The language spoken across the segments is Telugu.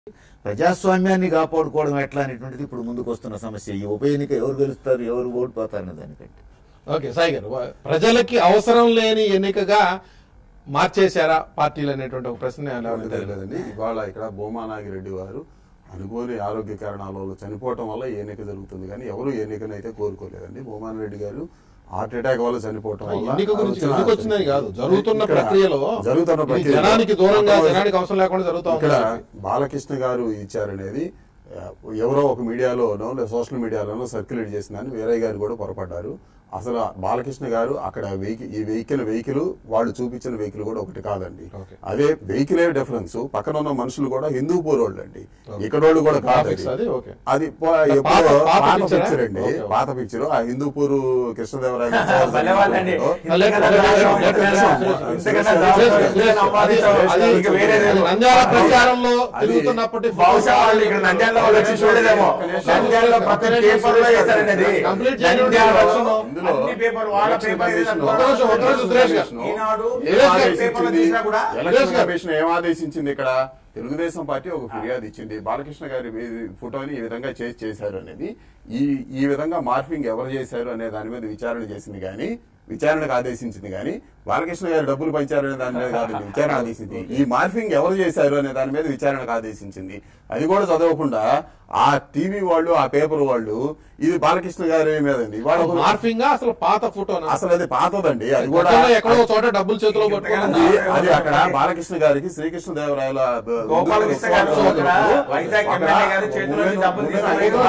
ప్రజాస్వామ్యాన్ని కాపాడుకోవడం ఎట్లా అనేటువంటిది ఇప్పుడు ముందుకు వస్తున్న సమస్య ఈ ఉప ఎన్నిక ఎవరు గెలుస్తారు ఎవరు ఓడిపోతారు అనే దానికంటే ఓకే సాయి గారు వా- ప్రజలకి అవసరం లేని ఎన్నికగా మార్చేశారా పార్టీలు అనేటువంటి ఒక ప్రశ్న లేవనెత్తారు. లేదండి ఇవాళ ఇక్కడ భూమా నాగిరెడ్డి వారు అనుకోని ఆరోగ్య కారణాల వల్ల చనిపోవటం వల్ల ఈ ఎన్నిక జరుగుతుంది కానీ ఎవరు ఈ ఎన్నికను అయితే కోరుకోలేదండి భూమాన్ రెడ్డి గారు హార్ట్ అటాక్ వల్ల చనిపోవటం ఆ, వల్ల ఎన్నిక గురించి వచ్చిన ఎందుకు వచ్చిందని కాదు జరుగుతున్న ఇక్కడ ప్రక్రియలో జరుగుతున్న ఇది ప్రక్రియలో జనానికి దూరంగా అర్థం జనానికి అవసరం లేకుండా జరుగుతా ఉంది ఇక్కడ బాలకృష్ణ గారు ఇచ్చారనేది ఆ, ఎవరో ఒక మీడియాలోనో లేదా సోషల్ మీడియాలోనో సర్క్యులేట్ చేసిందని వీరయ్య గారు కూడా పొరపడ్డారు అసలు బాలకృష్ణ గారు అక్కడ వెహికల్ ఈ వెహికల్ వెహికల్ వాళ్ళు చూపించిన వెహికల్ కూడా ఒకటి కాదండి Okay. అదే వెహికలే డిఫరెన్స్ పక్కన ఉన్న మనుషులు కూడా హిందూపూర్ వాళ్ళు అండి ఇక్కడ వాళ్ళు కూడా Graphics కాదు అది ఓకే అది పో- పాత- ఎప్పుడో పాత పాత picture ఆ? పిక్చర్ అండి Okay, okay. పాత పిక్చర్ ఆ హిందూపూర్ కృష్ణదేవరాయ భలే వాళ్ళండి. ఇంతకన్నా ఇంతకన్నా దారుణం, ఇంతకన్నా సురేష్ దారుణం. గారు, సురేష్ గారు, అది- అది ఇక వేరేది అది లేదు. నంద్యాల ప్రచారంలో అది తిరుగుతున్నప్పటి బహుశా వాళ్ళు ఇక్కడ నంద్యాలలో వాళ్ళు వచ్చి చూడలేదేమో నంద్యాలలో ప్రతి పేపర్లో వేస్తారండి అది కంప్లీట్ చేయడం నంద్యాలలో ఎలక్షన్ ఇందులో అన్ని పేపర్లు వాళ్ళ ఎలక్షన్ పేపర్ కమిషన్ ఏదైనా ఒక్క నిమిషం, ఒక్క నిమిషం, సురేష్ గారు. ఈనాడు ఏం సురేష్ గారు పేపర్లో ఆదేశించింది? తీసినా కూడా ఎలక్షన్ సురేష్ గారు. కమిషన్ ఏం ఆదేశించింది ఇక్కడ తెలుగుదేశం పార్టీ ఒక ఫిర్యాదు ఇచ్చింది బాలకృష్ణ గారి మీ- ఫోటోని ఈ విధంగా చేసి చేశారు అనేది ఈ ఈ విధంగా మార్ఫింగ్ ఎవరు చేశారు అనే దాని మీద విచారణ చేసింది కానీ విచారణకు ఆదేశించింది కానీ బాలకృష్ణ గారు డబ్బులు పంచారు అనే దాని మీద కాదు విచారణ ఆదేశించింది ఈ మార్ఫింగ్ ఎవరు చేశారు అనే దాని మీద విచారణకు ఆదేశించింది అది కూడా చదవకుండా ఆ టీవీ వాళ్ళు ఆ పేపర్ వాళ్ళు ఇది బాలకృష్ణ గారి మీదండి వాళ్ళ మార్ఫింగ్ అసలు పాత ఫోటోనా అసలు అది పాతదండి అది కూడా గతంలో ఎక్కడో ఒక చోట డబ్బులు చేతిలో పట్టుకుని అది అది అక్కడ బాలకృష్ణ గారికి శ్రీకృష్ణ దేవరాయల గోపాలకృష్ణ గారు అక్కడ వైజాగ్ ఎమ్మెల్యే గారు చేతిలో నుంచి డబ్బులు తీసుకొని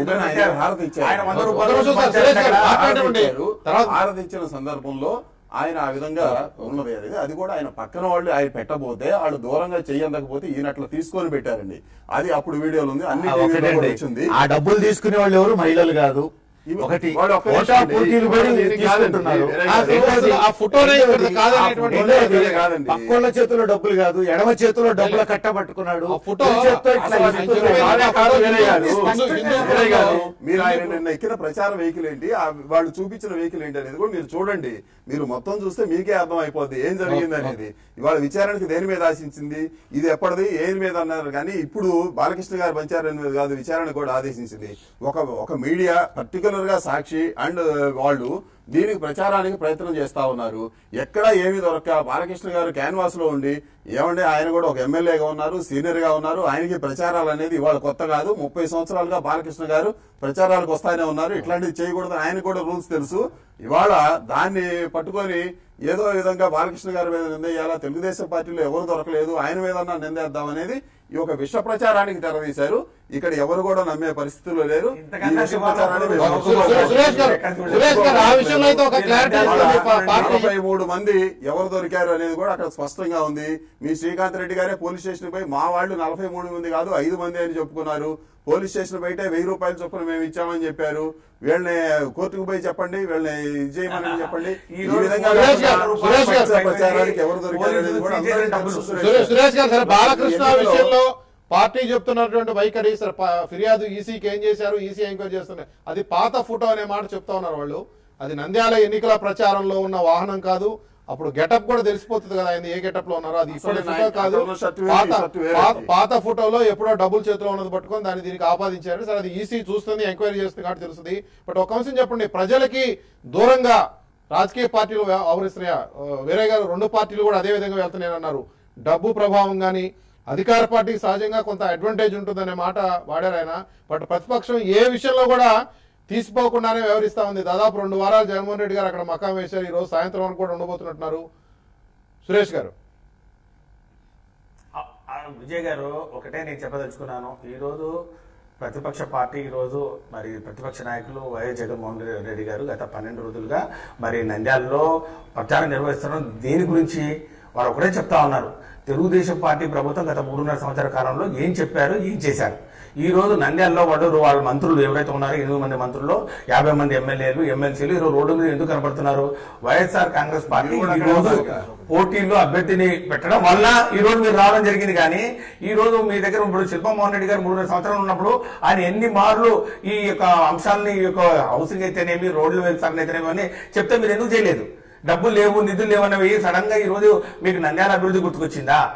హారతి ఇచ్చారు ఆయన వంద ఒక్క రూపాయలు నిమిషం సార్, సురేష్ గారు, మాట్లాడండి. తర్వాత హారతి ఇచ్చిన సందర్భంలో ఆయన ఆ విధంగా ఉన్నది అనేది అది కూడా ఆయన పక్కన వాళ్ళు ఆయన పెట్టబోతే వాళ్ళు దూరంగా చెయ్యకపోతే ఈయన అట్లా తీసుకొని పెట్టారండి అది అప్పుడు వీడియోలు ఉంది అన్ని ఆ టీవీలో కూడా ఒకటండి. వచ్చింది ఆ డబ్బులు తీసుకునే వాళ్ళు ఎవరు మహిళలు కాదు ఇవి- ఒకటి వాళ్ళు ఒక్క ఓటా నిమిషం పోటీలు అండి. పడి ఇది తీసుకుంటున్నారు కాదండి. ఆ రెండోది, ఆ ఫోటోనే ఇక్కడ కాదనేటువంటి రెండోది, రెండోది కాదండి. పక్కోళ్ళ చేతిలో డబ్బులు కాదు ఎడమ చేతిలో డబ్బులు కట్టబట్టుకున్నాడు ఆ ఫోటో కుడి చేత్తో ఇట్లా అసలు ఆయన ఇస్తున్నాడు. చెప్పేది కాదా ఆ కాదు ఫోటో వేరే కాదు. హిందూ- హిందూ వేరే కాదు. ఫోటో. మీరు ఆయన నిన్న ఎక్కిన ప్రచార వెహికల్ ఏంటి ఆ వాళ్ళు చూపించిన వెహికల్ ఏంటి అనేది కూడా మీరు చూడండి మీరు మొత్తం చూస్తే మీకే అర్థం అయిపోద్ది ఏం జరిగింది అనేది ఇవాళ విచారణకి దేని మీద ఆశించింది ఇది ఎప్పటిది ఏది మీద అన్నారు కానీ ఇప్పుడు బాలకృష్ణ గారు పంచారని మీద కాదు విచారణ కూడా ఆదేశించింది ఒక ఒక మీడియా పర్టికులర్ గా సాక్షి అండ్ వాళ్ళు దీనికి ప్రచారానికి ప్రయత్నం చేస్తా ఉన్నారు ఎక్కడ ఏమి దొరక్క బాలకృష్ణ గారు క్యాన్వాస్ లో ఉండి ఏమంటే ఆయన కూడా ఒక ఎమ్మెల్యేగా ఉన్నారు సీనియర్ గా ఉన్నారు ఆయనకి ప్రచారాలు అనేది ఇవాళ కొత్త కాదు ముప్పై సంవత్సరాలుగా బాలకృష్ణ గారు ప్రచారాలకు వస్తానే ఉన్నారు ఇట్లాంటివి చేయకూడదు ఆయన కూడా రూల్స్ తెలుసు ఇవాళ దాన్ని పట్టుకొని ఏదో విధంగా బాలకృష్ణ గారి మీద నిందేయాలా తెలుగుదేశం పార్టీలో ఎవరు దొరకలేదు ఆయన మీద నిందేద్దాం అనేది ఈ ఒక విష ప్రచారానికి తెరదీశారు ఇక్కడ ఎవరు కూడా నమ్మే పరిస్థితుల్లో లేరు ఈ ఇంతకన్నా విష ప్రచారాన్ని మేము శివారు- ఒప్పుకోము. సురేష్ గారు సురేష్ గారు ఆ విషయంలో అయితే ఒక క్లారిటీ ఇస్తుంది పా- పార్టీ నలభై మూడు మంది ఎవరు దొరికారు అనేది కూడా అక్కడ స్పష్టంగా ఉంది మీ శ్రీకాంత్ రెడ్డి గారే పోలీస్ స్టేషన్ పోయి మా వాళ్ళు నలభై మూడు మంది కాదు ఐదు మంది అని చెప్పుకున్నారు పోలీస్ స్టేషన్ బయట వెయ్యి రూపాయలు చొప్పున మేము ఇచ్చామని చెప్పారు వీళ్ళని కోర్టుకు పోయి చెప్పండి వీళ్ళని ఇది చేయమని చెప్పండి ఈ ఈ రోజు విధంగా సురేష్ గారు, సురేష్ గారు, ప్రచారానికి ఎవరు దొరికారు అనేది కూడా అందరికీ తెలుసు సురేష్ సురేష్ గారు. సురేష్ గారు సరే బాలకృష్ణ ఎన్నికల్లో- విషయంలో పార్టీ చెప్తున్నటువంటి వైఖరి సరే ప- ఫిర్యాదు ఈసీకి ఏం చేశారు ఈసీ ఎంక్వైరీ చేస్తున్నారు అది పాత ఫోటో అనే మాట చెప్తా ఉన్నారు వాళ్ళు అది నంద్యాల ఎన్నికల ప్రచారంలో ఉన్న వాహనం కాదు అప్పుడు గెటప్ కూడా తెలిసిపోతుంది కదా ఆయన ఏ గెటప్ లో ఉన్నారో అది ఇప్పటి అసలు ఫోటో కాదు అతను షర్ట్ వేరు, పాత ఈ షర్ట్ వేరు. పాత- పాత ఫోటోలో ఎప్పుడో డబ్బులు చేతిలో ఉన్నది పట్టుకొని దాన్ని దీనికి ఆపాదించారు సరే అది ఈసీ చూస్తుంది ఎంక్వైరీ చేస్తుంది కాబట్టి తెలుస్తుంది బట్ ఒక అంశం చెప్పండి ప్రజలకి దూరంగా రాజకీయ పార్టీలు వ్యవ- వ్యవహరిస్తున్నాయా ఆ, వేరే గారు రెండు పార్టీలు కూడా అదే విధంగా వెళ్తున్నాయని అన్నారు డబ్బు ప్రభావం కానీ అధికార పార్టీకి సహజంగా కొంత అడ్వాంటేజ్ ఉంటుందనే మాట వాడారు ఆయన బట్ ప్రతిపక్షం ఏ విషయంలో కూడా తీసిపోకుండానే వ్యవహరిస్తా ఉంది దాదాపు రెండు వారాలు జగన్మోహన్ రెడ్డి గారు అక్కడ మకాం వేశారు ఈ రోజు సాయంత్రం వరకు కూడా ఉండబోతున్నట్టున్నారు సురేష్ గారు ఆ- ఆ విజయ్ గారు ఒకటే నేను చెప్పదలుచుకున్నాను ఈ రోజు ప్రతిపక్ష పార్టీ ఈ రోజు మరి ప్రతిపక్ష నాయకులు వైఎస్ జగన్మోహన్ రెడ్డి గారు గత పన్నెండు రోజులుగా మరి నంద్యాలలో ప్రచారం నిర్వహిస్తున్నారు దేని గురించి వారు ఒకటే చెప్తా ఉన్నారు తెలుగుదేశం పార్టీ ప్రభుత్వం గత మూడున్నర సంవత్సరాల కాలంలో ఏం చెప్పారు ఏం చేశారు ఈ రోజు నంద్యాలలో వాళ్ళు వాళ్ళ మంత్రులు ఎవరైతే ఉన్నారో ఎనిమిది మంది మంత్రుల్లో యాభై మంది ఎమ్మెల్యేలు ఎమ్మెల్సీలు ఈరోజు రోడ్డు మీద ఎందుకు కనబడుతున్నారు వైఎస్ఆర్ కాంగ్రెస్ పార్టీ ఈ రోజు పోటీల్లో అభ్యర్థిని పెట్టడం వల్ల ఈ రోజు మీరు రావడం జరిగింది కానీ ఈ రోజు మీ దగ్గర ఇప్పుడు శిల్పమోహన్ రెడ్డి గారు మూడున్నర సంవత్సరాలు ఉన్నప్పుడు ఆయన ఎన్ని మార్లు ఈ యొక్క అంశాలని ఈ యొక్క హౌసింగ్ అయితేనేమి రోడ్లు వ్యవసాయం అయితేనేమి అని చెప్తే మీరు ఎందుకు చేయలేదు డబ్బులు లేవు నిధులు లేవు అన్నవి సడన్ గా ఈ రోజు మీకు నంద్యాల అభివృద్ధి గుర్తుకొచ్చిందా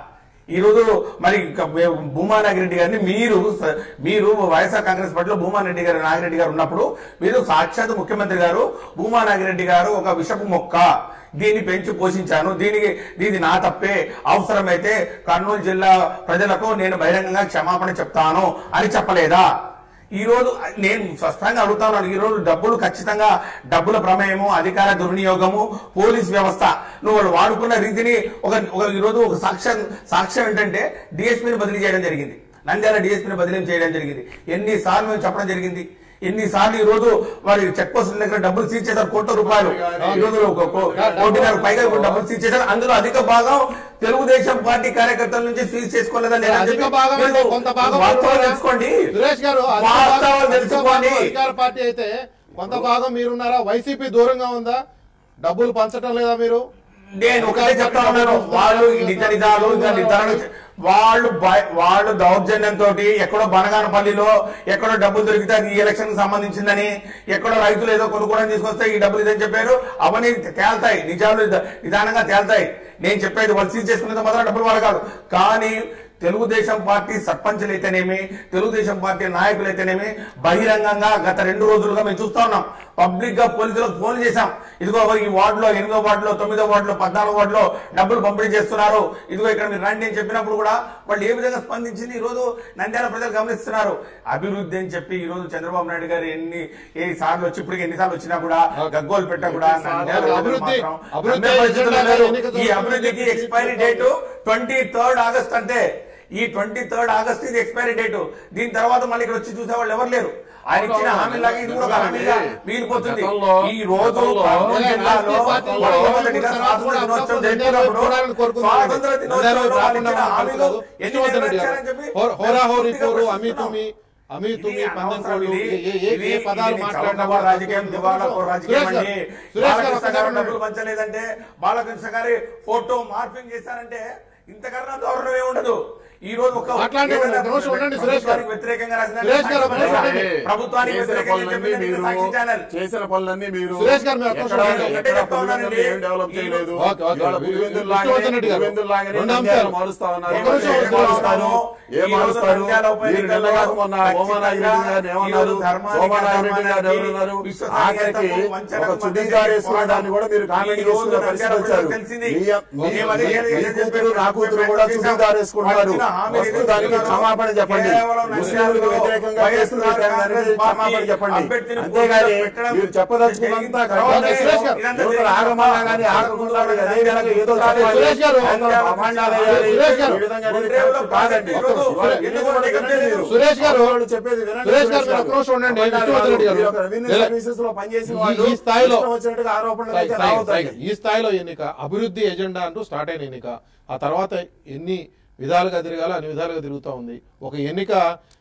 ఈ రోజు మరి ఇంకా మే- భూమా నాగిరెడ్డి గారిని మీరు స- మీరు వైఎస్ఆర్ కాంగ్రెస్ పార్టీలో భూమా రెడ్డి గారు నాగిరెడ్డి గారు ఉన్నప్పుడు మీరు సాక్షాత్ ముఖ్యమంత్రి గారు భూమా నాగిరెడ్డి గారు ఒక విషపు మొక్క దీన్ని పెంచి పోషించాను దీనికి దీని నా తప్పే అవసరమైతే కర్నూలు జిల్లా ప్రజలకు నేను బహిరంగంగా క్షమాపణ చెప్తాను అని చెప్పలేదా ఈ రోజు నేను స్పష్టంగా అడుగుతాను ఈ రోజు డబ్బులు ఖచ్చితంగా డబ్బుల ప్రమేయము అధికార దుర్వినియోగము పోలీస్ వ్యవస్థ నువ్వు వాళ్ళు వాడుకున్న రీతిని ఒక ఒక ఈ రోజు ఒక సాక్ష్యం సాక్ష్యం ఏంటంటే డిఎస్పీని బదిలీ చేయడం జరిగింది నంద్యాల డిఎస్పీని బదిలీ చేయడం జరిగింది ఎన్నిసార్లు మేము చెప్పడం జరిగింది ఎన్నిసార్లు ఈ రోజు వారి చెక్ పోస్టుల దగ్గర డబ్బులు సీజ్ చేశారు కోట్ల రూపాయలు ఈ రోజు ఒక కో- కోటిన్నర పైగా డబ్బులు సీజ్ చేశారు అందులో అధిక భాగం తెలుగుదేశం పార్టీ కార్యకర్తల నుంచి సీజ్ చేసుకోలేదా లేదా అని అధిక చెప్పి భాగం అంటే మీరు కొంత భాగం వాస్తవాలు తెలుసుకోండి సురేష్ గారు అధిక వాస్తవాలు భాగం- అధిక తెలుసుకోండి భాగం అధికార పార్టీ అయితే కొంత భాగం మీరున్నారా వైసీపీ దూరంగా ఉందా డబ్బులు పంచటం లేదా మీరు నేను ఒకటే చెప్తా ఉన్నాను వాళ్ళు ఈ నిజ నిజాలు ఇంకా నిర్ధారణ చే- వాళ్ళు భయ- వాళ్ళు దౌర్జన్యంతో ఎక్కడో బనగానపల్లిలో ఎక్కడో డబ్బులు దొరికితే అది ఈ ఎలక్షన్ కి సంబంధించిందని ఎక్కడో రైతులు ఏదో కొనుక్కోవడం తీసుకొస్తే ఈ డబ్బులు ఇదని చెప్పారు అవన్నీ తేల్తాయి నిజాలు నిద- నిదానంగా తేల్తాయి నేను చెప్పేది వాళ్ళు సీజ్ చేసుకునేది మాత్రం డబ్బులు వాళ్ళు కాదు కానీ తెలుగుదేశం పార్టీ సర్పంచులు అయితేనేమి తెలుగుదేశం పార్టీ నాయకులు అయితేనేమి బహిరంగంగా గత రెండు రోజులుగా మేము చూస్తా ఉన్నాం పబ్లిక్ గా పోలీసులకు ఫోన్ చేశాం ఇదిగో ఈ వార్డులో ఎనిమిదో వార్డులో తొమ్మిదో వార్డులో పద్నాలుగో వార్డులో డబ్బులు పంపిణీ చేస్తున్నారు ఇదిగో ఇక్కడ మీరు రండి అని చెప్పినప్పుడు కూడా వాళ్ళు ఏ విధంగా స్పందించింది ఈ రోజు నంద్యాల ప్రజలు గమనిస్తున్నారు అభివృద్ధి అని చెప్పి ఈ రోజు చంద్రబాబు నాయుడు గారు ఎన్ని ఏ సార్లు వచ్చి ఇప్పటికి ఎన్నిసార్లు వచ్చినా కూడా గగ్గోలు పెట్టా కూడా నంద్యాల ప్రజలు అభివృద్ధి- మాత్రం అభివృద్ధి నమ్మే పరిస్థితుల్లో ఎజెండా లేరు. ఎన్నిక ఈ అభివృద్ధికి expiry date twenty third August అంటే ఈ ట్వంటీ థర్డ్ ఆగస్ట్ ఇది ఎక్స్పైరీ డేట్ దీని తర్వాత మళ్ళీ ఇక్కడ వచ్చి చూసే వాళ్ళు ఎవరు లేరు ఆయన ఇచ్చిన హామీలాగా ఇది కూడా ఒక హామీగా మిగిలిపోతుంది గతంలో- ఈ రోజు గతంలో కర్నూలు జిల్లాలో రాజకీయ పార్టీలు మొట్టమొదటిగా కూడా స్వాతంత్ర దినోత్సవం జరుపుకున్నప్పుడు చూడాలని కోరుకుంటున్నాను. స్వాతంత్ర దినోత్సవంలో అందరూ వాళ్ళు ఇచ్చిన రాకుండా హామీలు మాట్లాడదు. ఎన్ని యశోవర్ధన్ రెడ్డి గారు. నెరవేర్చారని చెప్పి హో- హోరాహోరీ పూర్తిగా పోరు ప్రశ్నిస్తున్నాం. అమితుమి అమితుమి ఇది పందెం అనవసరం కోళ్ళు ఇది. ఏ- ఏ- ఇది- ఏ పదాలు ఇది మాట్లాడినా చౌకబారు రాజకీయం దివాలా కోరు రాజకీయం సురేష్ గారు, అండి సురేష్ గారు బాలకృష్ణ ఒక్కసారి గారు ఉండండి. డబ్బులు పంచలేదంటే బాలకృష్ణ గారి ఫోటో మార్పింగ్ చేశారంటే ఇంతకన్నా దారుణమే ఉండదు ఈ రోజు ఒక మాట్లాడండి, ఏదైనా ఒక నిమిషం ఉండండి, సురేష్ గారు. ప్రభుత్వానికి వ్యతిరేకంగా రాసిన సురేష్ గారు, ఒక నిమిషం సాక్షి ఉండండి. ఛానల్. ప్రభుత్వానికి చేసిన వ్యతిరేకంగా పనులన్నీ చెప్పిన మీరు సాక్షి ఛానల్ చేసిన పనులన్నీ మీరు సురేష్ గారు, మీరు ఒక్క ఎక్కడ- నిమిషం ఉండండి. ఎక్కడ చెప్తా ఉన్నానండి. పులివెందులు ఏం డెవలప్ చేయలేదు ఓకే, ఓకే. ఇవాళ పులివెందులు లాగానే- విష్ణువర్ధన్ రెడ్డి గారు. పులివెందులు లాగానే రెండు నంద్యాల అంశాలు. మారుస్తా ఉన్నారు. ఒక్క నిమిషం ఏం ఉండండి. మారుస్తారు? ఏం ఈ రోజు మారుస్తారు? నంద్యాల ఉప మీరు ఎన్నికల్లో నిన్నగాక మొన్న ఓమానాగిరెడ్డి గారు ఏమన్నారు ఈ రోజు ధర్మానికి ఓమానాగిరెడ్డి గారు ధర్మానికి ఎవరున్నారు విశ్వసనీయతకు ఆఖరికి వంచనకు ఒక చుడీ మధ్య కారు వేసుకున్న దాన్ని కూడా మీరు కామెంట్ ఈ రోజు చేసుకున్న పరిస్థితి నంద్యాల వచ్చారు తెలిసింది. మీ- మీ- మేము అదే మీ- మీ చెప్పాము. కూతురు నా కూతురు కూడా చుడీ కారు వేసుకుంటున్నారు వచ్చిన హామీలు వస్తూ దానికి ఇస్తున్నారు. క్షమాపణ చెప్పండి కేవలం ముస్లింలకు నంద్యాలలో వ్యతిరేకంగా వైఎస్ఆర్ కేసులు పెట్టారు కాంగ్రెస్ దానికి క్షమాపణ పార్టీ చెప్పండి అభ్యర్థిని అంతేగాని పోటీలో పెట్టడం మీరు చెప్పదలుచుకున్నంత జరిగింది. సురేష్ గారు, ఇదంతా యువతలు జరిగింది. ఆగమన్నా కానీ ఆగకుండా అదే విధంగా ఏదో చెప్పాలి. సురేష్ గారు, అందరూ అభాండాలు వేయాలి. సురేష్ గారు, ఈ విధంగా అనేది గుండ్రేవులో కాదండి. ఈరోజు ఇవాళ ఎందుకు ఎందుకు కూడా టికెట్ వినండి లేదు? మీరు. సురేష్ గారు, వాళ్ళు చెప్పేది వినండి సురేష్ గారు, మీరు ఒక్క నిమిషం ఉండండి. అభాండాలు విష్ణువర్ధన్ రెడ్డి గారు. మీరు ఒక రెవెన్యూ లేదా- సర్వీసెస్ లో పనిచేసిన ఈ- వాళ్ళు ఈ స్థాయిలో- ఇష్టం వచ్చినట్టుగా ఆరోపణలు సాయి- అయితే సాయి- రావద్దండి. సాయి, ఈ స్థాయిలో ఎన్నిక అభివృద్ధి ఎజెండా అంటూ స్టార్ట్ అయిన ఎన్నిక ఆ తర్వాత ఎన్ని విధాలుగా తిరగాలో అన్ని విధాలుగా తిరుగుతూ ఉంది ఒక ఎన్నిక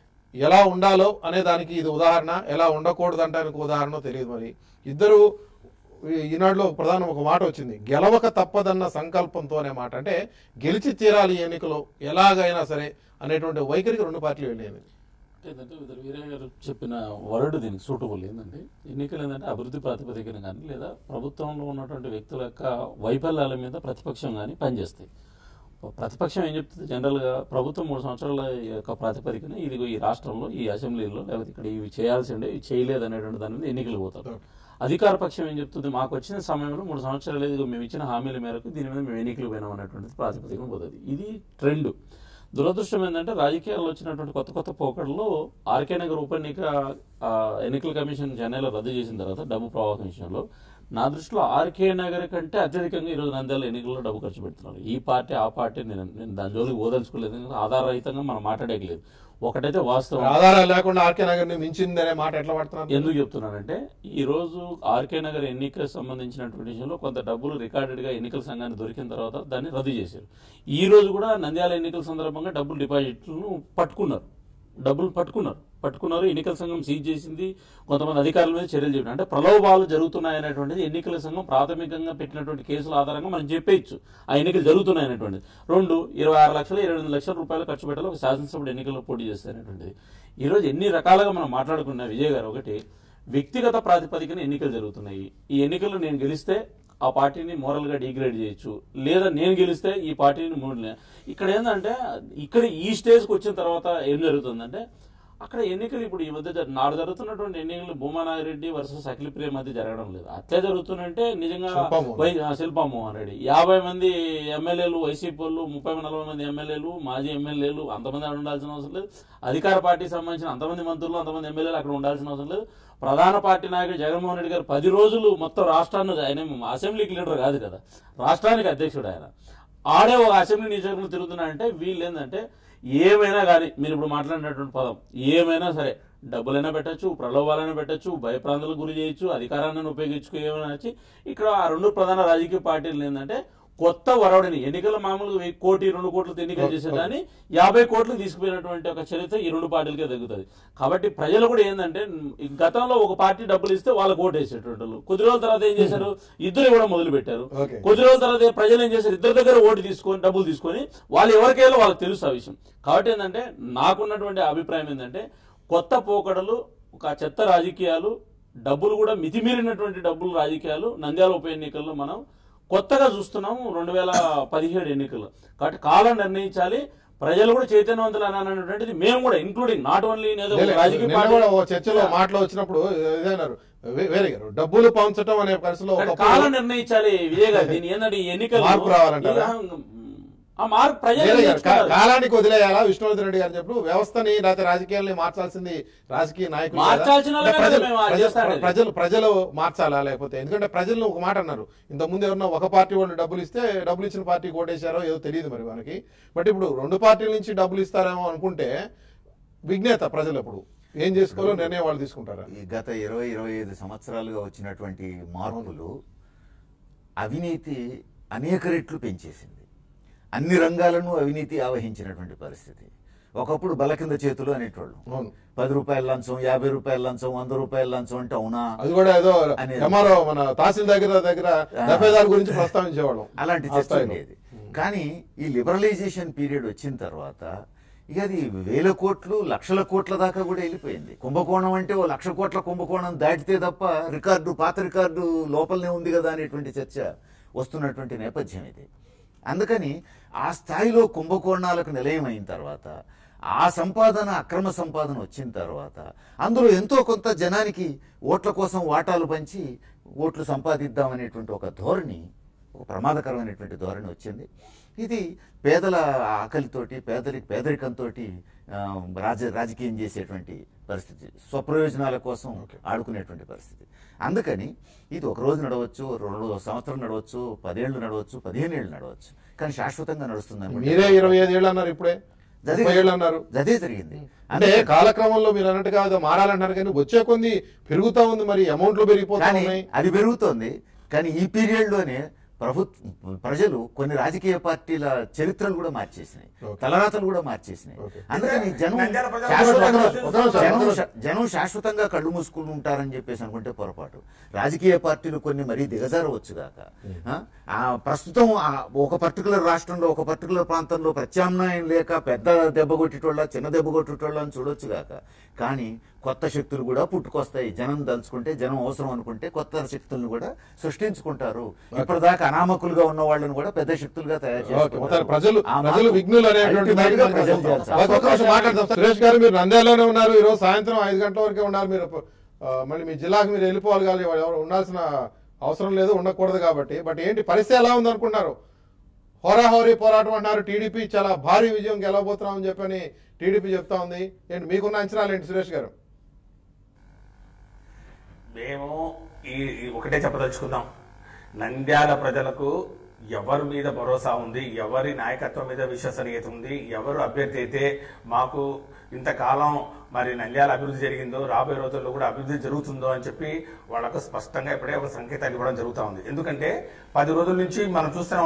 ఎలా ఉండాలో అనే దానికి ఇది ఉదాహరణ ఎలా ఉండకూడదు అంటానికి ఉదాహరణ తెలియదు మరి ఇద్దరు ఈ- ఈనాడులో ప్రధానం ఒక మాట వచ్చింది గెలవక తప్పదన్న సంకల్పంతో అనే మాట అంటే గెలిచి తీరాలి ఈ ఎన్నికలో ఎలాగైనా సరే అనేటువంటి వైఖరికి రెండు పార్టీలు వెళ్ళాయి ఏంటంటే ఇద్దరు వీరయ్య గారు చెప్పిన వర్డ్ దీనికి సూటబుల్ ఏంటంటే ఎన్నికలు ఏంటంటే అభివృద్ధి ప్రాతిపదికన కానీ లేదా ప్రభుత్వంలో ఉన్నటువంటి వ్యక్తుల యొక్క వైఫల్యాల మీద ప్రతిపక్షం కానీ పనిచేస్తాయి ప్రతిపక్షం ఏం చెప్తుంది జనరల్గా ప్రభుత్వం మూడు సంవత్సరాల యొక్క ప్రాతిపదికన ఇదిగో ఈ రాష్ట్రంలో ఈ అసెంబ్లీలో లేకపోతే ఇక్కడ ఇవి చేయాల్సి ఉండే ఇవి చేయలేదు అనేటువంటి దాని మీద ఎన్నికలు పోతారు అధికార పక్షం ఏం చెప్తుంది మాకు వచ్చిన సమయంలో మూడు సంవత్సరాలు ఇదిగో మేము ఇచ్చిన హామీల మేరకు దీని మీద మేము ఎన్నికలు పోయినాం అనేటువంటిది ప్రాతిపదికన పోతుంది ఇది ట్రెండ్ దురదృష్టం ఏంటంటే రాజకీయాల్లో వచ్చినటువంటి కొత్త కొత్త పోకడలో ఆర్కే నగర్ ఉప ఎన్నిక ఆ, ఎన్నికల కమిషన్ చెన్నైలో రద్దు చేసిన తర్వాత డబ్బు ప్రవాహం విషయంలో నా దృష్టిలో ఆర్కే నగర్ కంటే అత్యధికంగా ఈరోజు నంద్యాల ఎన్నికల్లో డబ్బు ఖర్చు పెడుతున్నారు ఈ పార్టీ ఆ పార్టీ నేను నేను దాని జోలికి ఓదలుచుకోలేదు ఎందుకంటే ఆధారరహితంగా మనం మాట్లాడేయలేదు ఒకటైతే వాస్తవం ఆధారాలు లేకుండా ఆర్కే నగర్ ని మించిందనే మాట ఎట్లా పడుతున్నారు ఎందుకు చెప్తున్నానంటే ఈ రోజు ఆర్కే నగర్ ఎన్నికకు సంబంధించినటువంటి విషయంలో కొంత డబ్బులు రికార్డెడ్ గా ఎన్నికల సంఘాన్ని దొరికిన తర్వాత దాన్ని రద్దు చేశారు ఈ రోజు కూడా నంద్యాల ఎన్నికల సందర్భంగా డబ్బులు డిపాజిట్లను పట్టుకున్నారు డబ్బులు పట్టుకున్నారు పట్టుకున్నారు ఎన్నికల సంఘం సీజ్ చేసింది కొంతమంది అధికారుల మీద చర్యలు చెప్పిన అంటే ప్రలోభాలు జరుగుతున్నాయి అనేటువంటిది ఎన్నికల సంఘం ప్రాథమికంగా పెట్టినటువంటి కేసుల ఆధారంగా మనం చెప్పేయచ్చు ఆ ఎన్నికలు జరుగుతున్నాయి అనేటువంటిది రెండు ఇరవై ఆరు లక్షలు ఇరవై ఎనిమిది లక్షల రూపాయలు ఖర్చు పెట్టాలి ఒక శాసనసభ్యుడు ఎన్నికల్లో పోటీ చేస్తారనేటువంటిది ఈ రోజు ఎన్ని రకాలుగా మనం మాట్లాడుకున్న విజయ్ గారు ఒకటి వ్యక్తిగత ప్రాతిపదికన ఎన్నికలు జరుగుతున్నాయి ఈ ఎన్నికల్లో నేను గెలిస్తే ఆ పార్టీని మోరల్ గా డిగ్రేడ్ చేయొచ్చు లేదా నేను గెలిస్తే ఈ పార్టీని మూడు నె- ఇక్కడ ఏంటంటే ఇక్కడ ఈ స్టేజ్కి వచ్చిన తర్వాత ఏం జరుగుతుందంటే అక్కడ ఎన్నికలు ఇప్పుడు ఈ మధ్య జరు- నాడు జరుగుతున్నటువంటి ఎన్నికలు భూమానాగిరెడ్డి వర్సెస్ అఖిల ప్రియ మధ్య జరగడం లేదు అట్లే జరుగుతుందంటే నిజంగా శిల్పామోహన్. వై- ఆ, శిల్పామోహన్ రెడ్డి యాభై మంది ఎమ్మెల్యేలు వైసీపీ వాళ్ళు ముప్పై నలభై మంది ఎమ్మెల్యేలు మాజీ ఎమ్మెల్యేలు అంతమంది అక్కడ ఉండాల్సిన అవసరం లేదు అధికార పార్టీకి సంబంధించిన అంతమంది మంత్రులు అంతమంది ఎమ్మెల్యేలు అక్కడ ఉండాల్సిన అవసరం లేదు ప్రధాన పార్టీ నాయకుడు జగన్మోహన్ రెడ్డి గారు పది రోజులు మొత్తం రాష్ట్రాన్ని ఆయన అసెంబ్లీకి లీడర్ కాదు కదా రాష్ట్రానికి అధ్యక్షుడు ఆయన ఆడే ఒక అసెంబ్లీ నియోజకవర్గం తిరుగుతున్నారంటే వీళ్ళు ఏంటంటే ఏమైనా కానీ మీరు ఇప్పుడు మాట్లాడినటువంటి పదం ఏమైనా సరే డబ్బులైనా పెట్టచ్చు ప్రలోభాలైనా పెట్టచ్చు భయప్రాంతాలకు గురి చేయొచ్చు అధికారాన్ని ఉపయోగించుకో ఏమైనా వచ్చి ఇక్కడ ఆ రెండు ప్రధాన రాజకీయ పార్టీలు ఏంటంటే కొత్త వరవడిని ఎన్నికల మామూలుగా వెయ్యి కోటి రెండు కోట్లతో ఎన్నికలు చేసేదాన్ని యాభై కోట్లు తీసుకుపోయినటువంటి ఒక చరిత్ర ఈ రెండు పార్టీలకే తగ్గుతుంది కాబట్టి ప్రజలు కూడా ఏంటంటే ఈ గతంలో ఒక పార్టీ డబ్బులు ఇస్తే వాళ్ళకి ఓటు వేసేటువంటి వాళ్ళు కొద్ది రోజుల తర్వాత ఏం చేశారు ఇద్దరు కూడా మొదలు పెట్టారు Okay. కొద్ది రోజుల తర్వాత ప్రజలు ఏం చేశారు ఇద్దరి దగ్గర ఓటు తీసుకొని డబ్బులు తీసుకొని వాళ్ళు ఎవరికైనా వాళ్ళకి తెలుసు ఆ విషయం కాబట్టి ఏంటంటే నాకున్నటువంటి అభిప్రాయం ఏంటంటే కొత్త పోకడలు ఒక చెత్త రాజకీయాలు డబ్బులు కూడా మితిమీరినటువంటి డబ్బులు రాజకీయాలు నంద్యాల ఉప ఎన్నికల్లో మనం కొత్తగా చూస్తున్నాము రెండు వేల పదిహేడు ఎన్నికల్లో కాబట్టి కాలం నిర్ణయించాలి ప్రజలు కూడా చైతన్యవంతులు అని అనేటువంటిది మేము కూడా ఇంక్లూడింగ్ నాట్ ఓన్లీ రాజకీయ నిన్న పార్టీ కూడా ఓ చర్చలో మాటలో వచ్చినప్పుడు ఇదన్నారు వే- వేరే గారు డబ్బులు పంచడం అనే పరిస్థితిలో కానీ ఒకప్పుడు కాలం నిర్ణయించాలి విజయ్ గారు దీని ఏంటంటే ఈ ఎన్నికలు మార్పు రావాలంటారా? ఆ మార్పు ప్రజలు వేరే గారు, కా- నిర్ణయించుకున్నారు. కాలానికి వదిలేయాలా విష్ణువర్ధన్ రెడ్డి గారు చెప్పు వ్యవస్థని లేకపోతే రాజకీయాల్ని మార్చాల్సింది రాజకీయ నాయకులు కదా? మార్చాల్సిన వాళ్ళే అంటే కదా ప్రజలు- మేము అది ప్రజలు- చేస్తానేది. ప్రజలు ప్రజలు మార్చాలా లేకపోతే ఎందుకంటే ప్రజలు ఒక మాట అన్నారు ఇంత ముందు ఎవరన్నా ఒక పార్టీ వాళ్ళు డబ్బులు ఇస్తే డబ్బులు ఇచ్చిన పార్టీ ఓటేశారో ఏదో తెలియదు మరి మనకి బట్ ఇప్పుడు రెండు పార్టీల నుంచి డబ్బులు ఇస్తారేమో అనుకుంటే విజ్ఞత ప్రజలు ఇప్పుడు ఏం చేసుకోవాలో నిర్ణయం వాళ్ళు తీసుకుంటారా ఈ గత ఇరవై ఇరవై ఐదు సంవత్సరాలుగా వచ్చినటువంటి మార్పులు అవినీతి అనేక రెట్లు పెంచేసింది అన్ని రంగాలను అవినీతి ఆవహించినటువంటి పరిస్థితి ఒకప్పుడు బల కింద చేతులు అనేటోళ్ళు అవును పది రూపాయల లంచం యాభై రూపాయల లంచం వంద రూపాయల లంచం అంటే అవునా అది కూడా ఏదో అనేది. ఎంఆర్ఓ మన తహసీల్ దగ్గర దగ్గర దఫేదారు గురించి ప్రస్తావించేవాళ్ళం అలాంటి ఆ చర్చ స్థాయిలో. ఉండేది కానీ ఈ లిబరలైజేషన్ పీరియడ్ వచ్చిన తర్వాత ఇక అది వేల కోట్లు లక్షల కోట్ల దాకా కూడా వెళ్ళిపోయింది కుంభకోణం అంటే ఓ లక్ష కోట్ల కుంభకోణం దాటితే తప్ప రికార్డు పాత రికార్డు లోపలనే ఉంది కదా అనేటువంటి చర్చ వస్తున్నటువంటి నేపథ్యం ఇది అందుకని ఆ స్థాయిలో కుంభకోణాలకు నిలయమైన తర్వాత ఆ సంపాదన అక్రమ సంపాదన వచ్చిన తర్వాత అందులో ఎంతో కొంత జనానికి ఓట్ల కోసం వాటాలు పంచి ఓట్లు సంపాదిద్దామనేటువంటి ఒక ధోరణి ఒక ప్రమాదకరమైనటువంటి ధోరణి వచ్చింది ఇది పేదల ఆకలితోటి పేదరి పేదరికంతో రాజ రాజకీయం చేసేటువంటి పరిస్థితి స్వప్రయోజనాల కోసం ఆడుకునేటువంటి పరిస్థితి అందుకని ఇది ఒక రోజు నడవచ్చు రెండు సంవత్సరం నడవచ్చు పదేళ్లు నడవచ్చు పదిహేను ఏళ్ళు నడవచ్చు కానీ శాశ్వతంగా నడుస్తుంది అనుకుంటే మీరే ఇరవై ఐదు ఏళ్ళు అన్నారు ఇప్పుడే అదే ముప్పై ఏళ్ళు అన్నారు అదే జరిగింది అంటే కాలక్రమంలో మీరు అన్నట్టుగా ఏదో మారాలంటారు కానీ వచ్చే కొంది పెరుగుతా ఉంది మరి అమౌంట్లు పెరిగిపోతా కానీ ఉన్నాయి అది పెరుగుతోంది కానీ ఈ పీరియడ్ లోనే ప్రభుత్వ ప్రజలు కొన్ని రాజకీయ పార్టీల చరిత్రలు కూడా మార్చేసినాయి Okay. తలరాతలు కూడా మార్చేసినాయి Okay. అందుకని జనం నంద్యాల ప్రజలు శాశ్వతంగా ఒక నిమిషం, ఒక నిమిషం, జనం ఒక నిమిషం. శా- జనం శాశ్వతంగా కళ్ళు మూసుకుని ఉంటారని చెప్పేసి అనుకుంటే పొరపాటు రాజకీయ పార్టీలు కొన్ని మరీ దిగజారవచ్చు గాక ఆ? ఆ ప్రస్తుతం ఆ ఒక పర్టికులర్ రాష్ట్రంలో ఒక పర్టికులర్ ప్రాంతంలో ప్రత్యామ్నాయం లేక పెద్ద దెబ్బ కొట్టేటోళ్ళ చిన్న దెబ్బ కొట్టేటోళ్ళ అని చూడొచ్చు గాక కానీ కొత్త శక్తులు కూడా పుట్టుకొస్తాయి జనం దలుచుకుంటే జనం అవసరం అనుకుంటే కొత్త శక్తులను కూడా సృష్టించుకుంటారు ఇప్పటిదాకా అనామకులుగా ఉన్న వాళ్ళని కూడా పెద్ద శక్తులుగా తయారు ఓకే, మొత్తానికి చేసుకుంటారు. ప్రజలు ఆ ప్రజలు మార్పు విఘ్నులు అనేటువంటి ultimate గా దానికి ప్రజలు వస్తాం. చేస్తారు. ఒక- ఒక నిమిషం మాట్లాడదాం సురేష్ గారు మీరు నంద్యాలలోనే ఉన్నారు ఈ రోజు సాయంత్రం ఐదు గంటల వరకే ఉన్నారు మీరు ఆ, మళ్ళీ మీ జిల్లాకు మీరు వెళ్ళిపోవాలి కానీ ఎవరు ఉండాల్సిన అవసరం లేదు ఉండకూడదు కాబట్టి బట్ ఏంటి పరిస్థితి ఎలా ఉంది అనుకుంటున్నారు హోరాహోరీ పోరాటం అంటున్నారు టీడీపీ చాలా భారీ విజయం గెలవబోతున్నామని చెప్పని టీడీపీ చెప్తా ఉంది ఏంటి మీకున్న అంచనాలు ఏంటి సురేష్ గారు మేము ఈ ఈ ఒకటే చెప్పదలుచుకుందాం నంద్యాల ప్రజలకు ఎవరి మీద భరోసా ఉంది ఎవరి నాయకత్వం మీద విశ్వసనీయత ఉంది ఎవరు అభ్యర్థి అయితే మాకు ఇంతకాలం మరి నంద్యాల అభివృద్ధి జరిగిందో రాబోయే రోజుల్లో కూడా అభివృద్ధి జరుగుతుందో అని చెప్పి వాళ్ళకు స్పష్టంగా ఇప్పుడే ఒక సంకేతాలు ఇవ్వడం జరుగుతూ ఉంది ఎందుకంటే పది రోజుల నుంచి మనం చూస్తూనే ఉన్నాం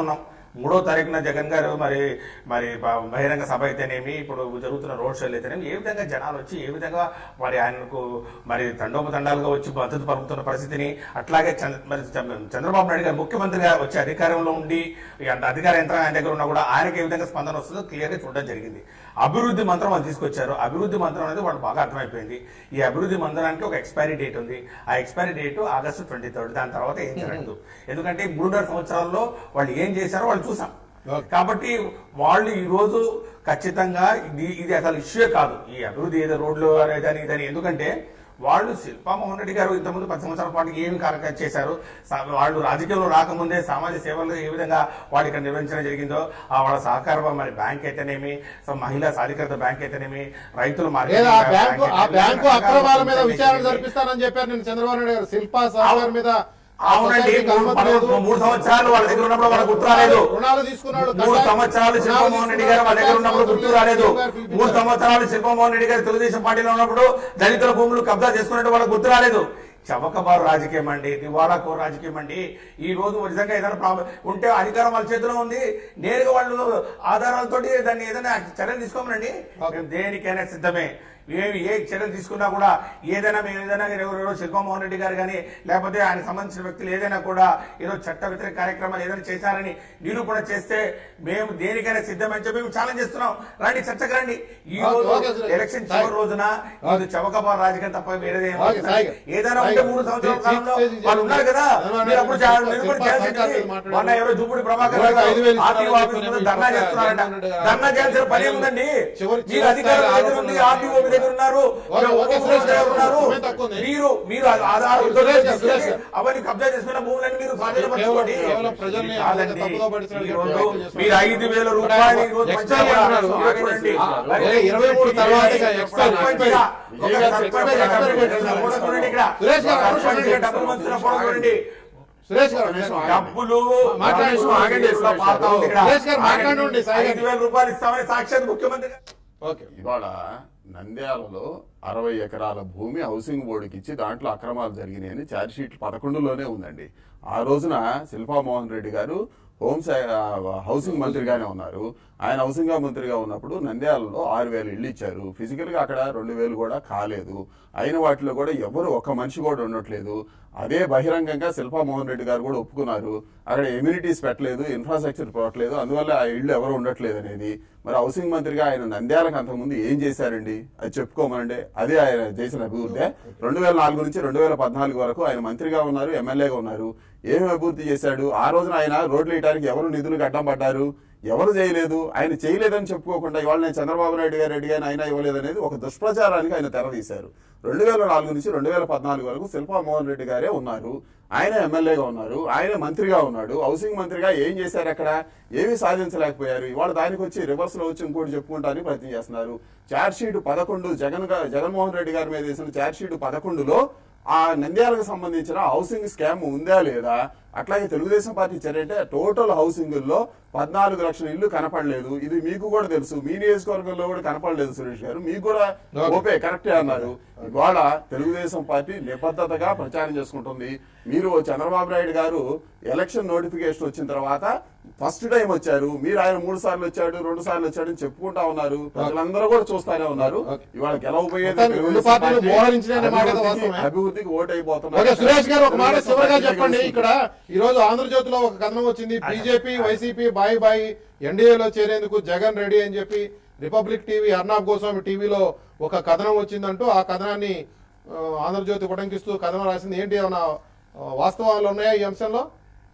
మూడో తారీఖున జగన్ గారు మరి మరి బ- బహిరంగ సభ అయితేనేమి ఇప్పుడు జరుగుతున్న రోడ్ షోలు అయితేనేమి ఏ విధంగా జనాలు వచ్చి ఏ విధంగా మరి ఆయనకు మరి తండోపతండాలుగా వచ్చి మద్దతు పలుకుతున్న పరిస్థితిని అట్లాగే చంద్ర- మరి చంద్ర- చంద్రబాబు నాయుడు గారు ముఖ్యమంత్రిగా వచ్చి అధికారంలో ఉండి ఈ అంత అధికార యంత్రం ఆయన దగ్గర ఉన్నా కూడా ఆయనకి ఏ విధంగా స్పందన వస్తుందో క్లియర్ గా చూడడం జరిగింది అభివృద్ధి మంత్రం వాళ్ళు తీసుకొచ్చారు అభివృద్ధి మంత్రం అనేది వాళ్ళు బాగా అర్థమైపోయింది ఈ అభివృద్ధి మంత్రానికి ఒక ఎక్స్పైరీ డేట్ ఉంది ఆ expiry date August twenty third దాని తర్వాత ఏం జరగదు ఎందుకంటే ఈ మూడున్నర సంవత్సరాల్లో వాళ్ళు ఏం చేశారో వాళ్ళు చూసాం కాబట్టి వాళ్ళు ఈ రోజు ఖచ్చితంగా ఇది ఇది అసలు ఇష్యూ కాదు ఈ అభివృద్ధి ఏదో రోడ్లు ఇదని ఇదని ఎందుకంటే వాళ్ళు శిల్పామోహన్ రెడ్డి గారు ఇంతకుముందు పది సంవత్సరాల పాటు ఏమి కార్యక్రమం చేశారు సా- వాళ్ళు రాజకీయంలో రాకముందే సామాజిక సేవలు ఏ విధంగా వాళ్ళు ఇక్కడ నిర్వహించడం జరిగిందో ఆ వాళ్ళ సహకార మరి బ్యాంక్ అయితేనేమి సో మహిళా సాధికారత బ్యాంక్ అయితేనేమి రైతుల మార్కెటింగ్ లేదా ఆ బ్యాంకు బ్యాంక్ ఆ అయితేనేమి, బ్యాంకు రకరకాల అక్రమాల మీద సంస్థలు విచారణ జరిగింది. జరిపిస్తానని చెప్పారు నేను చంద్రబాబు నాయుడు గారు శిల్పా సాఫ్ట్వేర్ మీద ఆ అవునండి సొసైటీకి మూడు అనుమతి పదమూడు- లేదు. మూడు సంవత్సరాలు వాళ్ళ దగ్గర ఉన్నప్పుడు వాళ్ళకి గుర్తు రాలేదు రుణాలు తీసుకున్నాడు మూడు సంవత్సరాలు శిల్పమోహన్ రెడ్డి గారు వాళ్ళ దగ్గర ఉన్నప్పుడు గుర్తు రాలేదు మూడు సంవత్సరాలు శిల్పమోహన్ రెడ్డి గారు తెలుగుదేశం పార్టీలో ఉన్నప్పుడు దళితుల భూములు కబ్జా చేసుకున్నట్టు వాళ్ళకి గుర్తు రాలేదు చవకబారు రాజకీయం అండి దివాళాకో రాజకీయం అండి ఈ రోజు నిజంగా ఏదైనా ప్రాబ్లం ఉంటే అధికారం వాళ్ళ చేతిలో ఉంది నేరుగా వాళ్ళు ఆధారాలతోటి దాన్ని ఏదైనా చర్యలు తీసుకోమనండి మేము దేనికైనా సిద్ధమే ఏమి ఏ చర్యలు తీసుకున్నా కూడా ఏదైనా మేము ఏదైనా ఎవరెవరో శిల్పమోహన్ రెడ్డి గారు కానీ లేకపోతే ఆయన సంబంధించిన వ్యక్తులు ఏదైనా కూడా ఏదో చట్ట వ్యతిరేక కార్యక్రమాలు ఏదైనా చేశారని నిరూపణ చేస్తే మేము దేనికైనా సిద్ధమని చెప్పి మేము ఛాలెంజ్ చేస్తున్నాం రండి చర్చకు రండి ఈ ఓకే, రోజు ఓకే, సురేష్. ఎలక్షన్ సాయి. చివరి రోజున ఇది చవకబార్ రాజకీయం తప్ప వేరేది ఏం ఓకే, సాయి. ఏదైనా సాయి. ఉంటే మూడు సంవత్సరాల చీఫ్ కాలంలో సెక్రటరీ వాళ్ళు ఉన్నారు కదా జనరల్ మీరు అప్పుడు మేనేజర్ చా- నిరూపణ శిల్పా చేయాల్సింది సర్కార్ మాట్లాడారు. మొన్న ఎవరో దుమ్ముడి ప్రభాకర్ ఎవరికి గారు ఐదు వేలు ఆర్టీఓ ఇస్తారని ఆఫీస్ ముందు చెప్పి ధర్నా చెప్పారు. చేస్తున్నారట జగన్మోహన్ రెడ్డి గారు. ధర్నా చేయాల్సిన పని ఏముందండి చివరి- మీరు చివరి అధికారుల స్థాయి దగ్గర ఉంది ఆరోపణలు ఆర్టీఓ మీ దగ్గర ఉన్నారు ఓకే, మీరు ఓకే, ఒక్కొక్క సురేష్ గారు, ఉన్నారు. సమయం తక్కువ ఉంది. మీరు మీరు ఆధారాలతో సురేష్ గారు, సురేష్ గారు. అవన్నీ కబ్జా చేసుకున్న భూములని మీరు స్వాధీనపరచుకోండి కేవలం- కేవలం ప్రజల్ని ఇది కాదండి. తప్పుదో పట్టించడానికి ఈ రోజు ప్రయత్నం చేస్తున్నారు. మీరు ఐదు వేల రూపాయలు ఈ రోజు ఎక్స్ట్రా పంచారు. అన్నారు. మీరు చూడండి. అరే, ఇరవై మూడు తర్వాత ఇక ఎక్స్ట్రా సర్పంచ్గా, ఒక విజయ్ గారు సర్పంచ్గా ఎక్స్ట్రా డబ్బులు ఎక్స్ట్రా పెట్టిన ఫోటో చూడండి ఇక్కడ. సురేష్ గారు, సర్పంచ్గా డబ్బులు పంచిన ఫోటో చూడండి. సురేష్ గారు డబ్బులు మాట్లాడండి, డబ్బులు ఆగండి, డబ్బులు సురేష్ పారుతా ఉంది ఇక్కడ. సురేష్ గారు, మాట్లాడండి, సాయి గారు. ఐదు వేల రూపాయలు ఇస్తామని సాక్షాత్ ముఖ్యమంత్రి గారు ఓకే ఇవాళ నంద్యాలలో అరవై ఎకరాల భూమి హౌసింగ్ బోర్డుకి ఇచ్చి దాంట్లో అక్రమాలు జరిగినాయని ఛార్జ్ షీట్ పదకొండులోనే ఉందండి ఆ రోజున శిల్పా మోహన్ రెడ్డి గారు హోమ్ శా- ఆ, హౌసింగ్ మంత్రిగానే ఉన్నారు ఆయన హౌసింగ్ మంత్రిగా ఉన్నప్పుడు నంద్యాలలో ఆరు వేలు ఇళ్ళు ఇచ్చారు ఫిజికల్ గా అక్కడ రెండు వేలు కూడా కాలేదు అయిన వాటిలో కూడా ఎవరు ఒక్క మనిషి కూడా ఉండట్లేదు అదే బహిరంగంగా శిల్పా మోహన్ రెడ్డి గారు కూడా ఒప్పుకున్నారు అక్కడ ఎమ్యూనిటీస్ పెట్టలేదు ఇన్ఫ్రాస్ట్రక్చర్ పోవట్లేదు అందువల్ల ఆ ఇళ్ళు ఎవరు ఉండట్లేదు అనేది మరి హౌసింగ్ మంత్రిగా ఆయన నంద్యాలకు అంతకుముందు ఏం చేశారండి అది చెప్పుకోమనండి అదే ఆయన చేసిన అభివృద్ధి రెండు వేల నాలుగు నుంచి రెండు వేల పద్నాలుగు వరకు ఆయన మంత్రిగా ఉన్నారు ఎమ్మెల్యేగా ఉన్నారు ఏమి అభివృద్ధి చేశాడు ఆ రోజున ఆయన రోడ్లు వేయడానికి ఎవరు నిధులు అడ్డం పడ్డారు ఎవరు చేయలేదు ఆయన చేయలేదని చెప్పుకోకుండా ఇవాళ నేను చంద్రబాబు నాయుడు గారు రెడ్డి గారిని ఆయన ఇవ్వలేదనేది ఒక దుష్ప్రచారానికి ఆయన తెరదీశారు రెండు వేల నాలుగు నుంచి రెండు వేల పద్నాలుగు వరకు శిల్పా మోహన్ రెడ్డి గారే ఉన్నారు ఆయన ఎమ్మెల్యేగా ఉన్నారు ఆయన మంత్రిగా ఉన్నాడు హౌసింగ్ మంత్రిగా ఏం చేశారు అక్కడ ఏమీ సాధించలేకపోయారు ఇవాళ దానికి వచ్చి రివర్స్ లో వచ్చి ఇంకోటి చెప్పుకుంటానికి ప్రయత్నం చేస్తున్నారు ఛార్జ్ షీట్ పదకొండు జగన్ గా- జగన్మోహన్ రెడ్డి గారి మీద వేసిన ఛార్జ్ షీట్ పదకొండులో ఆ నంద్యాలకు సంబంధించిన హౌసింగ్ స్కామ్ ఉందా లేదా అట్లాగే తెలుగుదేశం పార్టీ చర్య అంటే టోటల్ హౌసింగ్ లో పద్నాలుగు లక్షల ఇల్లు కనపడలేదు ఇది మీకు కూడా తెలుసు మీ నియోజకవర్గంలో కూడా కనపడలేదు సురేష్ గారు మీకు కూడా ఓపే కరెక్టే అన్నారు ఇవాళ తెలుగుదేశం పార్టీ నిబద్ధతగా ప్రచారం చేసుకుంటుంది మీరు చంద్రబాబు నాయుడు గారు ఎలక్షన్ నోటిఫికేషన్ వచ్చిన తర్వాత ఫస్ట్ టైం వచ్చారు మీరు ఆయన మూడు సార్లు వచ్చాడు రెండు సార్లు వచ్చాడు అని చెప్పుకుంటా ఉన్నారు ప్రజలందరూ కూడా చూస్తానే ఉన్నారు ఇవాళ గెలవబోయేది మొత్తానికి రెండు తెలుగుదేశం పార్టీలు పార్టీ. మోహరించిననే మాట అభివృద్ధికి- వాస్తవమే. అభివృద్ధికి ఓటు అయిపోతున్నారు ఓకే సురేష్ గారు ఒక మాట తెలుగుదేశం చివరిగా పార్టీ చెప్పండి గెలుస్తుంది. ఇక్కడ ఈ రోజు ఆంధ్రజ్యోతిలో ఒక కథనం వచ్చింది బీజేపీ వైసీపీ బాయి బాయి ఎన్డీఏలో చేరేందుకు జగన్ రెడీ అని చెప్పి రిపబ్లిక్ టీవీ అర్నాబ్ గోస్వామి టీవీలో ఒక కథనం వచ్చిందంటూ ఆ కథనాన్ని ఆ, ఆంధ్రజ్యోతి ఉటంకిస్తూ కథనం రాసింది ఏంటి ఏమైనా ఆ, వాస్తవాలు ఉన్నాయా ఈ అంశంలో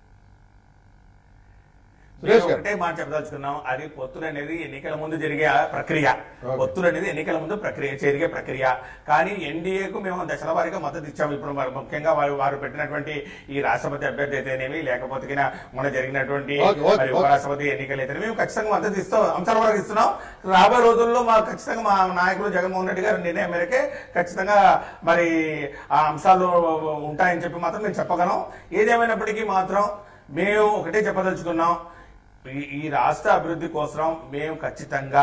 సురేష్ నేను గారు ఒకటే మాట చెప్పదలుచుకున్నాం అది పొత్తులు అనేది ఎన్నికల ముందు జరిగే ప్రక్రియ పొత్తులు అనేది ఎన్నికల ముందు ప్రక్రియ జరిగే ప్రక్రియ కానీ ఎన్డీఏకు మేము దశల వారీగా మద్దతు ఇచ్చాము ఇప్పుడు మరి ముఖ్యంగా వారు వారు పెట్టినటువంటి ఈ రాష్ట్రపతి అభ్యర్థి అయితేనేమి లేకపోతే గిన మొన్న జరిగినటువంటి ఓకే, ఓకే, మరి ఓకే. ఉపరాష్ట్రపతి ఎన్నికలు అయితే మేము ఖచ్చితంగా మద్దతు ఇస్తాం అంశాల వరకు ఇస్తున్నాం రాబోయే రోజుల్లో మా ఖచ్చితంగా మా నాయకులు జగన్మోహన్ రెడ్డి గారు నిర్ణయం మేరకే ఖచ్చితంగా మరి ఆ అంశాలు ఉంటాయని చెప్పి మాత్రం మేము చెప్పగలం ఏదేమైనప్పటికీ మాత్రం మేము ఒకటే చెప్పదలుచుకున్నాం ఈ- ఈ రాష్ట్ర అభివృద్ధి కోసం మేము ఖచ్చితంగా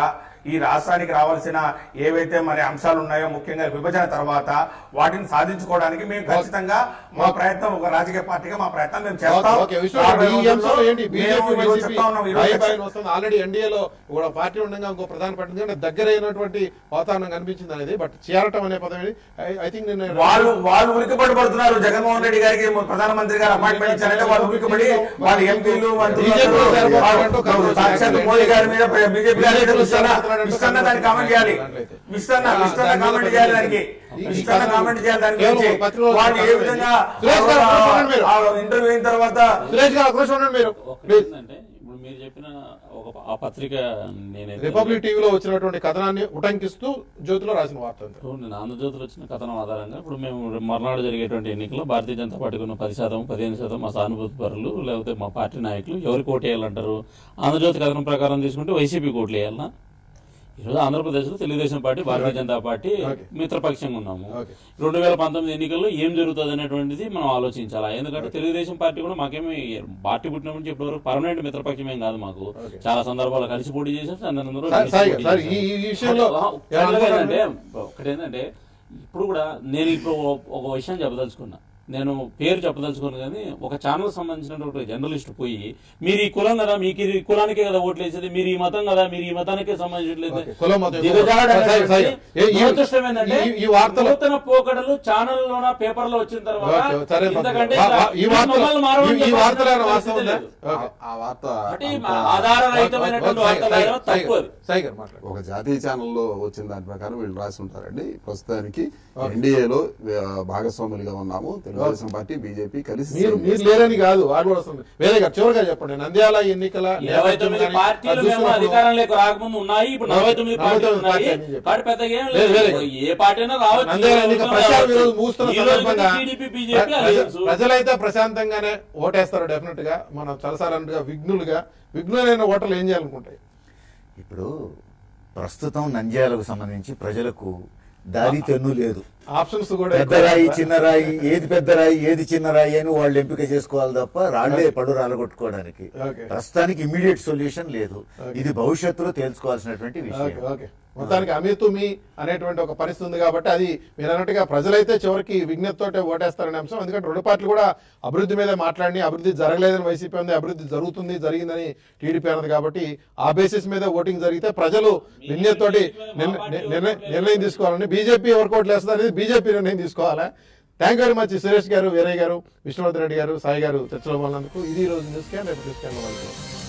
ఈ రాష్ట్రానికి రావాల్సిన ఏవైతే మరి అంశాలు ఉన్నాయో ముఖ్యంగా విభజన తర్వాత వాటిని సాధించుకోవడానికి మేము ఖచ్చితంగా మా ప్రయత్నం ఒక రాజకీయ పార్టీగా మా ప్రయత్నం మేము చేస్తాం ఓకే విశ్వనాథ్ ఈ అంశంలో ఏంటి మేము బీజేపీ ఈరోజు చెప్తా ఉన్నాం ఈరోజు వైఫై వస్తుంది ఆల్రెడీ ఎన్డీఏలో ఒక పార్టీ ఉండగా ఇంకో ప్రధాన పార్టీ ఉంది. దగ్గర అయినటువంటి వాతావరణం కనిపించింది అనేది బట్ చేరటం అనే పదం ఐ థింక్ నేను వాళ్ళు వాళ్ళు ఉలికిపడి పడుతున్నారు జగన్మోహన్ రెడ్డి గారికి ప్రధానమంత్రి గారు అపాయింట్మెంట్ ఇచ్చారంటే వాళ్ళు ఉలికిపడి వాళ్ళ ఎంపీలు బీజేపీ లో చేరబోతున్నారంటూ మంత్రులు సాక్షాత్ మోదీ గారి మీద బీజేపీ గారి మీద విస్తరణ విస్తరణ దానికి కామెంట్ చేయాలి విస్తరణ విస్తరణ కామెంట్ చేయాలి దానికి విస్తరణ కామెంట్ చేయాలి దాని గురించి వాళ్ళు ఏ విధంగా సురేష్ గారు, కూర్చోండి మీరు. ఇంటర్వ్యూ అయిన తర్వాత సురేష్ గారు ఒకరోజు ఉండండి మీరు ఒకటి ఏంటంటే ఇప్పుడు మీరు చెప్పిన ఒక ఆ పత్రిక నేనైతే రిపబ్లిక్ టీవీలో వచ్చినటువంటి కథనాన్ని ఉటంకిస్తూ జ్యోతిలో రాసిన వార్త అంతే. ఇప్పుడు నేను ఆంధ్రజ్యోతిలో వచ్చిన కథనం ఆధారంగా ఇప్పుడు మేము మర్నాడు జరిగేటువంటి ఎన్నికల్లో భారతీయ జనతా పార్టీకి ఉన్న పది శాతం పదిహేను శాతం మా సానుభూతి పరులు లేకపోతే మా పార్టీ నాయకులు ఎవరికి ఓటు వేయాలంటారు ఆంధ్రజ్యోతి కథనం ప్రకారం తీసుకుంటే వైసీపీకి ఓట్లు వేయాలన్నా ఈరోజు ఆంధ్రప్రదేశ్లో Telugudesam party Bharatiya Janata party Okay. మిత్రపక్షంగా ఉన్నాము Okay. రెండు వేల పంతొమ్మిది ఎన్నికల్లో ఏం జరుగుతుంది అనేటువంటిది మనం ఆలోచించాలా ఎందుకంటే తెలుగుదేశం పార్టీ కూడా మాకేమి పార్టీ పుట్టినప్పటి నుంచి ఇప్పటివరకు పర్మనెంట్ మిత్రపక్షం ఏం కాదు మాకు చాలా సందర్భాల్లో కలిసి పోటీ చేసాం అందరందరూ సార్, కలిసి సార్, పోటీ సార్, చేశాం. ఈ ఈ విషయంలో ఆ, ఏమన్నా ఒకటి అనుకుంటున్నారు? ఏంటంటే ఒకటి ఏంటంటే ఇప్పుడు కూడా నేను ఇప్పుడు ఓ- ఒక విషయం చెప్పదలుచుకున్నా నేను పేరు చెప్పదలుచుకున్నాను కానీ ఒక ఛానల్ సంబంధించినటువంటి జర్నలిస్ట్ పోయి మీరు ఈ కులం కదా మీకు ఈ కులానికే కదా ఓట్లు వేసేది మీరు ఈ మతం కదా మీరు ఈ మతానికే సంబంధించట్లేదు ఓకే, కులం మతం దిగజారడం సార్, సార్, సార్, ఏ- ఈ- దురదృష్టం ఏంటంటే ఈ- ఈ వార్తలు- నూతన పోకడలు ఛానల్లోన పేపర్లో వచ్చిన తర్వాత ఓకే, సరే ఇంతకంటే వా- వా- ఈ వార్తలు మమ్మల్ని మారవని ఈ- ఈ వార్తలు ఏమైనా చెప్పాల్సిన వాస్తవం ఉందా? పరిస్థితి లేదు. ఓకే. ఆ వార్త కాబట్టి అంత- ఆధారరహితమైనటువంటి సాయి- వార్తలు సాయి- రాయడం సాయి తప్పు గారు, అది సాయి గారు మాట్లాడండి ఒక జాతీయ ఛానల్లో వచ్చిన దాని ప్రకారం వీళ్ళు రాసి ఉంటారండి ప్రస్తుతానికి ఎన్డీఏలో భాగస్వాములుగా ఉన్నాము తెలుగుదేశం పార్టీ బీజేపీ కలిసి మీరు మీరు లేరని కాదు వాడు కూడా వస్తుంది వేరే గారు చివరిగా చెప్పండి నంద్యాల ఎన్నికల ఇరవై నేపథ్యం తొమ్మిది కానీ పార్టీలు అది మేము చూసినప్పుడు- అధికారంలోకి రాకముందు ఉన్నాయి ఇప్పుడు నలభై తొమ్మిది నలభై పార్టీలు తొమ్మిది ఉన్నాయి పార్టీలు అని చెప్పారు. కాబట్టి పెద్దగా ఏం లేదు, లేదు లేదు. ఏ పార్టీ అయినా రావచ్చు నంద్యాల ఎన్నిక ప్రచారం ఈరోజు ముగుస్తున్న ఈ రోజు సందర్భంగా టీడీపీ ప్ర- బీజేపీ ప్రజ- అలయన్స్ ప్రజలైతే ప్రశాంతంగానే ఓటేస్తారు డెఫినెట్ గా మనం చలసాలంటగా విఘ్నులుగా విఘ్నులైన ఓటర్లు ఏం చేయాలనుకుంటాయి ఇప్పుడు ప్రస్తుతం నంద్యాలకు సంబంధించి ప్రజలకు దారి తెన్ను లేదు ఆప్షన్స్ కూడా పెద్ద రాయి చిన్న రాయి ఏది పెద్ద రాయి ఏది చిన్న రాయి అని వాళ్ళు ఎంపిక చేసుకోవాలి తప్ప రాళ్లే పడు రాలగొట్టుకోవడానికి Okay. ప్రస్తుతానికి ఇమీడియట్ సొల్యూషన్ లేదు ఇది భవిష్యత్తులో తేల్చుకోవాల్సినటువంటి ఓకే విషయం ఓకే మొత్తానికి అమితుమి అనేటువంటి ఒక పరిస్థితి ఉంది కాబట్టి అది మీరు అన్నట్టుగా ప్రజలైతే చివరికి విజ్ఞతతోటే ఓటేస్తారనే అంశం ఎందుకంటే రెండు పార్టీలు కూడా అభివృద్ధి మీద మాట్లాడి అభివృద్ధి జరగలేదని వైసీపీ ఉంది అభివృద్ధి జరుగుతుంది జరిగిందని టీడీపీ అన్నది కాబట్టి ఆ బేసిస్ మీద ఓటింగ్ జరిగితే ప్రజలు విజ్ఞతతోటి నిర్ణ- నిర్ణ- నిర్ణయం తీసుకోవాలని బీజేపీ ఎవరికి ఓట్లు వేస్తుంది అనేది బీజేపీ నిర్ణయం తీసుకోవాలా థ్యాంక్ వెరీ మచ్ సురేష్ గారు వీరయ్య గారు విష్ణువర్ధన్ రెడ్డి గారు సాయి గారు చర్చలో ఉన్నందుకు ఇది ఈ రోజు న్యూస్ క్యాన్ రేపు న్యూస్ క్యాన్